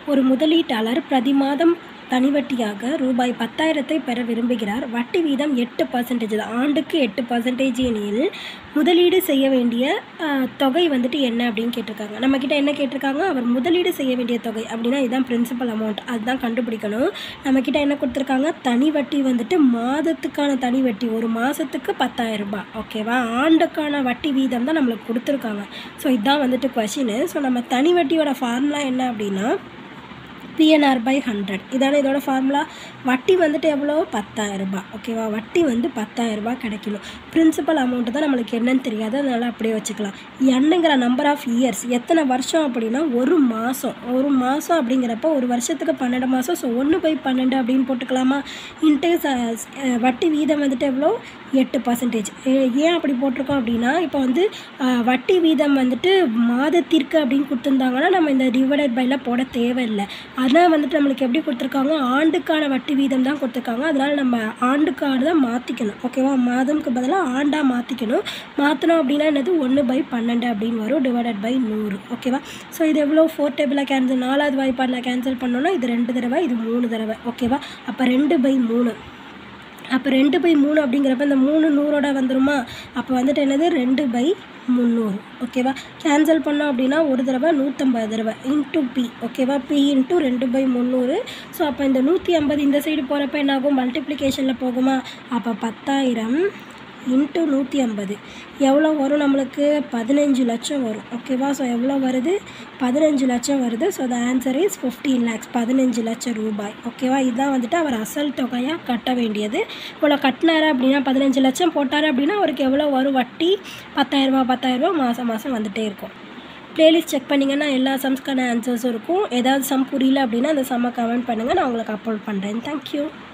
ஒரு முதலீட்டாளர் பிரதி மாதம் தனிவட்டியாக ரூபாய் பத்தாயிரத்தை பெற விரும்புகிறார் வட்டி வீதம் எட்டு பர்சன்டேஜ் தான் ஆண்டுக்கு எட்டு பர்சன்டேஜ் எனில் முதலீடு செய்ய வேண்டிய ஆஹ், தொகை வந்துட்டு என்ன அப்படின்னு கேட்டிருக்காங்க நம்மக்கிட்ட என்ன கேட்டிருக்காங்க அவர் முதலீடு செய்ய வேண்டிய தொகை அப்படின்னா இதுதான் பிரின்சிபல் அமௌண்ட் அதுதான் கண்டுபிடிக்கணும் நம்மக்கிட்ட என்ன கொடுத்துருக்காங்க தனி வட்டி வந்துட்டு மாதத்துக்கான தனி வட்டி ஒரு மாதத்துக்கு பத்தாயிரம் ரூபாய் ஓகேவா ஆண்டுக்கான வட்டி வீதம் தான் நம்மளுக்கு கொடுத்துருக்காங்க ஸோ இதுதான் வந்துட்டு கொஷினு ஸோ நம்ம தனி வட்டியோட ஃபார்முலா என்ன அப்படின்னா பிஎன்ஆர் பை ஹண்ட்ரட் இதான இதோட ஃபார்முலா வட்டி வந்துட்டு எவ்வளோ பத்தாயிரம் ரூபாய் ஓகேவா வட்டி வந்து பத்தாயிரம் ரூபாய் கிடைக்கணும் பிரின்சிபல் அமௌண்ட்டு தான் நம்மளுக்கு என்னன்னு தெரியாது அதனால் அப்படியே வச்சுக்கலாம் என்னங்கிற நம்பர் ஆஃப் இயர்ஸ் எத்தனை வருஷம் அப்படின்னா ஒரு மாதம் ஒரு மாதம் அப்படிங்கிறப்ப ஒரு வருஷத்துக்கு பன்னெண்டு மாதம் ஸோ ஒன்று பை பன்னெண்டு அப்படின்னு போட்டுக்கலாமா இன்ட்டு வட்டி வீதம் வந்துட்டு எவ்வளோ எட்டு பர்சன்டேஜ் ஏன் அப்படி போட்டிருக்கோம் அப்படின்னா இப்போ வந்து அஹ், வட்டி வீதம் வந்துட்டு மாதத்திற்கு அப்படின்னு கொடுத்துருந்தாங்கன்னா நம்ம இந்த டிவைடட் பைல போட தேவையில்லை ஆனால் வந்துட்டு நம்மளுக்கு எப்படி கொடுத்துருக்காங்க ஆண்டுக்கான வட்டி வீதம் தான் கொடுத்துருக்காங்க அதனால் நம்ம ஆண்டுக்கான தான் மாற்றிக்கணும் ஓகேவா மாதம்க்கு பதிலாக ஆண்டாக மாற்றிக்கணும் மாற்றினோம் அப்படின்னா என்னது ஒன்று பை பன்னெண்டு அப்படின்னு வரும் டிவைடட் பை நூறு ஓகேவா ஸோ இது எவ்வளோ ஃபோர் டேபிளில் கேன்சல் நாலாவது வாய்ப்பாடில் கேன்சல் பண்ணோன்னா இது ரெண்டு தடவை இது மூணு தடவை ஓகேவா அப்போ ரெண்டு பை மூணு அப்போ ரெண்டு பை மூணு அப்படிங்கிறப்ப இந்த மூணு நூறோட வந்துருமா அப்போ வந்துட்டு என்னது ரெண்டு பை முந்நூறு ஓகேவா கேன்சல் பண்ணோம் அப்படின்னா ஒரு தடவை நூற்றம்பது தடவை இன்ட்டு பி ஓகேவா பி இன்ட்டு ரெண்டு பை முந்நூறு ஸோ அப்போ இந்த நூற்றி ஐம்பது இந்த சைடு போகிறப்ப என்ன ஆகும் மல்டிப்ளிகேஷனில் போகுமா அப்போ பத்தாயிரம் இன்ட்டு நூற்றி ஐம்பது எவ்வளோ வரும் நம்மளுக்கு பதினஞ்சு லட்சம் வரும் ஓகேவா ஸோ எவ்வளோ வருது பதினஞ்சு லட்சம் வருது so the answer is fifteen lakhs பதினஞ்சு லட்சம் ரூபாய் ஓகேவா இதுதான் வந்துட்டு அவர் அசல் தொகையாக கட்ட வேண்டியது இவ்வளோ கட்டினாரு அப்படின்னா பதினஞ்சு லட்சம் போட்டார் அப்படின்னா அவருக்கு எவ்வளோ வரும் வட்டி பத்தாயிரரூபா பத்தாயிரரூபா மாதம் மாதம் வந்துட்டே இருக்கும் ப்ளேலிஸ்ட் செக் பண்ணிங்கன்னா எல்லா சம்ஸ்க்கான ஆன்சர்ஸும் இருக்கும் ஏதாவது சம் புரியல அப்படின்னா அந்த சம்மை கமெண்ட் பண்ணுங்கள் நான் உங்களுக்கு அப்லோட் பண்ணுறேன் தேங்க்யூ